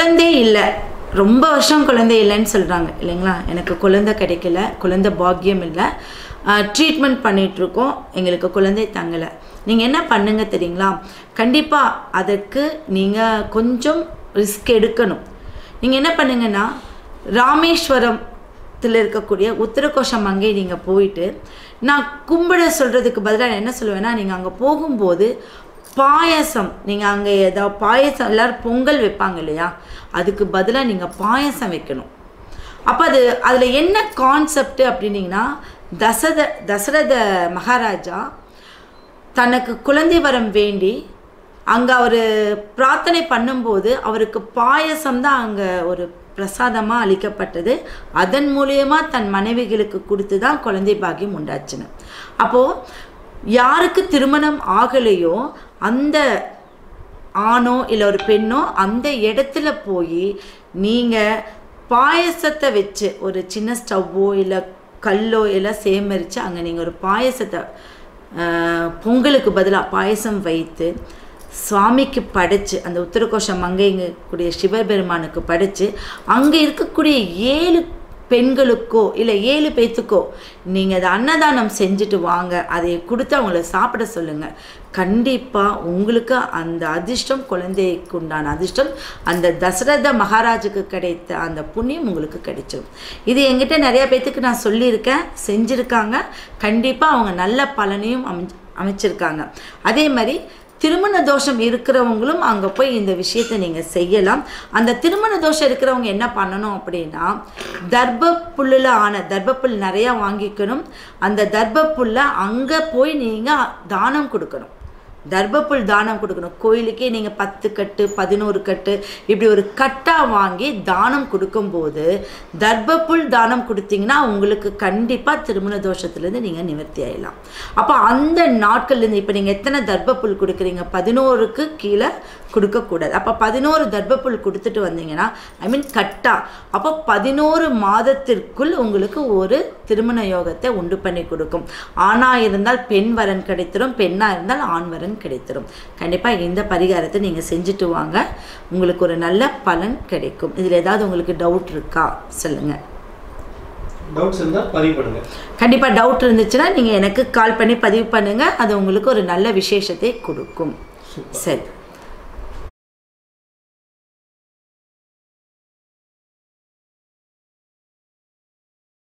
குழந்தை இல்லை ரொம்ப வருஷம் குழந்தை இல்லைன்னு சொல்கிறாங்க இல்லைங்களா எனக்கு குழந்தை கிடைக்கல குழந்தை பாக்கியம் இல்லை ட்ரீட்மெண்ட் பண்ணிகிட்ருக்கோம் எங்களுக்கு குழந்தை தங்கலை நீங்கள் என்ன பண்ணுங்க தெரியுங்களா கண்டிப்பாக அதற்கு நீங்கள் கொஞ்சம் ரிஸ்க் எடுக்கணும் நீங்கள் என்ன பண்ணுங்கன்னா ராமேஸ்வரத்தில் இருக்கக்கூடிய உத்தரகோஷ மங்கை நீங்கள் போயிட்டு நான் கும்பிட சொல்கிறதுக்கு பதிலாக நான் என்ன சொல்லுவேன்னா நீங்கள் அங்கே போகும்போது பாயசம் நீங்கள் அங்கே ஏதாவது பாயசம் எல்லோரும் பொங்கல் வைப்பாங்க இல்லையா அதுக்கு பதிலாக நீங்கள் பாயசம் வைக்கணும் அப்போ அது அதில் என்ன கான்செப்ட் அப்படின்னீங்கன்னா தசத தசரத மகாராஜா தனக்கு குழந்தை வரம் வேண்டி அங்கே அவர் பிரார்த்தனை பண்ணும்போது அவருக்கு பாயசம் தான் அங்கே ஒரு பிரசாதமாக அளிக்கப்பட்டது அதன் மூலியமா தன் மனைவிகளுக்கு கொடுத்து தான் குழந்தை பாக்கியம் உண்டாச்சுன்னு அப்போது யாருக்கு திருமணம் ஆகலையோ அந்த ஆணோ இல்லை ஒரு பெண்ணோ அந்த இடத்துல போய் நீங்கள் பாயசத்தை வச்சு ஒரு சின்ன ஸ்டவ்வோ இல்லை கல்லோ எல்லாம் சேமரித்து அங்கே நீங்கள் ஒரு பாயசத்தை ஆஹ், பொங்கலுக்கு பதிலாக பாயசம் வைத்து சுவாமிக்கு படைச்சு அந்த உத்தரகோஷ மங்கைங்கக்கூடிய சிவபெருமானுக்கு படைச்சு அங்கே இருக்கக்கூடிய ஏழு பெண்களுக்கோ இல்லை ஏழு பேத்துக்கோ நீங்கள் அதை அன்னதானம் செஞ்சுட்டு வாங்க அதை கொடுத்து அவங்கள சாப்பிட சொல்லுங்கள் கண்டிப்பாக உங்களுக்கு அந்த அதிர்ஷ்டம் குழந்தைக்கு உண்டான அதிர்ஷ்டம் அந்த தசரத மகாராஜுக்கு கிடைத்த அந்த புண்ணியம் உங்களுக்கு கிடைச்சிடும் இது எங்கிட்ட நிறைய பேத்துக்கு நான் சொல்லியிருக்கேன் செஞ்சுருக்காங்க கண்டிப்பாக அவங்க நல்ல பலனையும் அமைச்சு அமைச்சிருக்காங்க அதே மாதிரி திருமண தோஷம் இருக்கிறவங்களும் அங்கே போய் இந்த விஷயத்தை நீங்கள் செய்யலாம் அந்த திருமண தோஷம் இருக்கிறவங்க என்ன பண்ணணும் அப்படின்னா தர்ப்ப புல்லில் ஆன தர்ப்பப்புல் நிறையா வாங்கிக்கணும் அந்த தர்ப்பப்புல்லை அங்கே போய் நீங்கள் தானம் கொடுக்கணும் தர்ப்பப்புல் தானம் கொடுக்கணும் கோயிலுக்கே நீங்கள் பத்து கட்டு பதினோரு கட்டு இப்படி ஒரு கட்டாக வாங்கி தானம் கொடுக்கும்போது தர்ப்பப்புல் தானம் கொடுத்தீங்கன்னா உங்களுக்கு கண்டிப்பாக திருமண தோஷத்துலேருந்து நீங்கள் நிவர்த்தி ஆயிடலாம் அப்போ அந்த நாட்கள்லேருந்து இப்போ நீங்கள் எத்தனை தர்ப்பப்புல் கொடுக்குறீங்க பதினோருக்கு கீழே கொடுக்கக்கூடாது அப்போ பதினோரு தர்ப்பப்புல் கொடுத்துட்டு வந்தீங்கன்னா ஐ மீன் கட்டா அப்போ பதினோரு மாதத்திற்குள் உங்களுக்கு ஒரு திருமண யோகத்தை உண்டு பண்ணி கொடுக்கும் ஆணாக இருந்தால் பெண் வரன் கிடைத்திரும் பெண்ணாக இருந்தால் ஆண் வரன் கிடைத்திரும் கண்டிப்பாக இந்த பரிகாரத்தை நீங்கள் செஞ்சுட்டு வாங்க உங்களுக்கு ஒரு நல்ல பலன் கிடைக்கும் இதில் ஏதாவது உங்களுக்கு டவுட் இருக்கா சொல்லுங்கள் டவுட்ஸ் இருந்தால் பதிவு பண்ணுங்க கண்டிப்பாக டவுட் இருந்துச்சுன்னா நீங்கள் எனக்கு கால் பண்ணி பதிவு பண்ணுங்கள் அது உங்களுக்கு ஒரு நல்ல விசேஷத்தை கொடுக்கும் சூப்பர் சரி